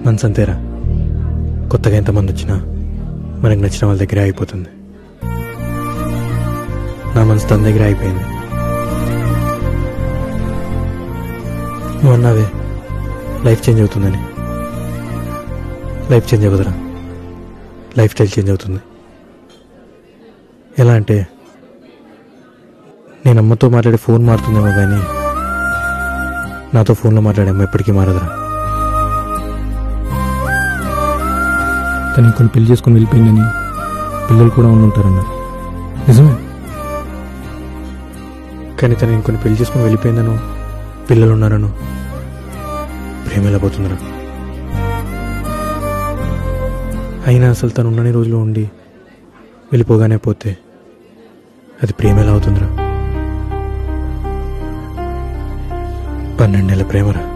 మనసు అంతేరా కొత్తగా ఎంతమంది వచ్చినా మనకు నచ్చిన వాళ్ళ దగ్గరే అయిపోతుంది నా మనసు తన దగ్గర అయిపోయింది నువ్వు అన్నావే లైఫ్ చేంజ్ అవుతుందని లైఫ్ చేంజ్ అవ్వదురా లైఫ్ స్టైల్ చేంజ్ అవుతుంది ఎలా అంటే నేను అమ్మతో మాట్లాడే ఫోన్ మారుతుందేమో కానీ నాతో ఫోన్లో మాట్లాడే అమ్మ ఎప్పటికీ మారదురా తను ఇంకొని పెళ్లి చేసుకొని వెళ్ళిపోయిందని పిల్లలు కూడా ఉండుంటారన్న నిజమే కానీ తను ఇంకొని పెళ్లి చేసుకుని వెళ్ళిపోయిందను పిల్లలు ఉన్నారను ప్రేమ ఎలా పోతుందిరా అయినా అసలు తను ఉన్నన్ని రోజులు ఉండి వెళ్ళిపోగానే పోతే అది ప్రేమ ఎలా అవుతుందిరా పన్నెండేళ్ళ ప్రేమరా